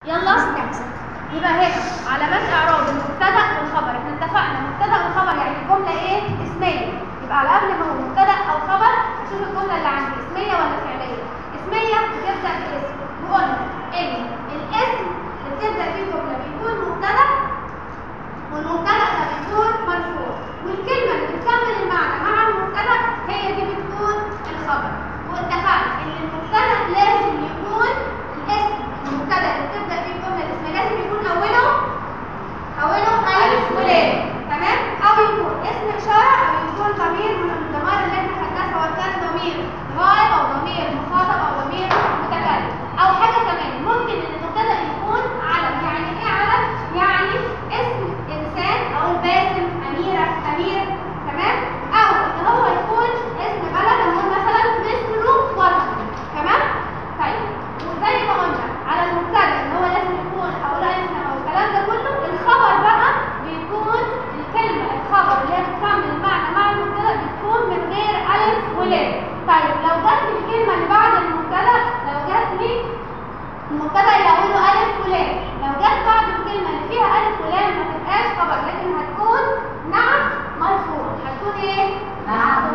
يلا يبقى هنا علامات اعراب المبتدا والخبر احنا اتفقنا مبتدا وخبر يعني الجمله ايه اسميه يبقى على قبل ما هو مبتدا او خبر اشوف الجمله اللي عندي اسميه ولا فعليه اسميه بتبدا باسم وقلنا ان الاسم اللي بتبدا فيه الجمله بيكون مبتدا والمبتدا ده بيكون مرفوع والكلمه اللي بتكمل المعنى مع المبتدا هي دي بتكون الخبر واتفقنا ان المبتدا لازم يكون الاسم المبتدا اللي بتبدا فيه الجمله الاسميه لازم يكون اوله اوله الف ولام تمام او يكون اسم اشاره او يكون ضمير من الضمائر اللي احنا خدناها سواء كان ضمير غائب او ضمير مخاطب او ضمير متكلم او حاجه كمان ممكن ان المبتدا يكون علم يعني ايه علم يعني اسم انسان او باسم اميره امير تمام او ان هو يكون اسم بلد نقول مثلا مصر وطن تمام طيب وزي ما قلنا على المبتدا ان هو لازم يكون او لا اسم او الكلام ده كله الخبر بقى بيكون الكلمه الخبر اللي هي بتكمل المعنى مع المبتدا بتكون من غير الف ولام طيب لو جت لي الكلمه اللي بعد المبتدا لو جت لي المبتدا اللي اوله الف ولام لو جت بعد الكلمه اللي فيها الف ولام ما تبقاش خبر لكن هتكون نعت مرفوع هتكون ايه نعت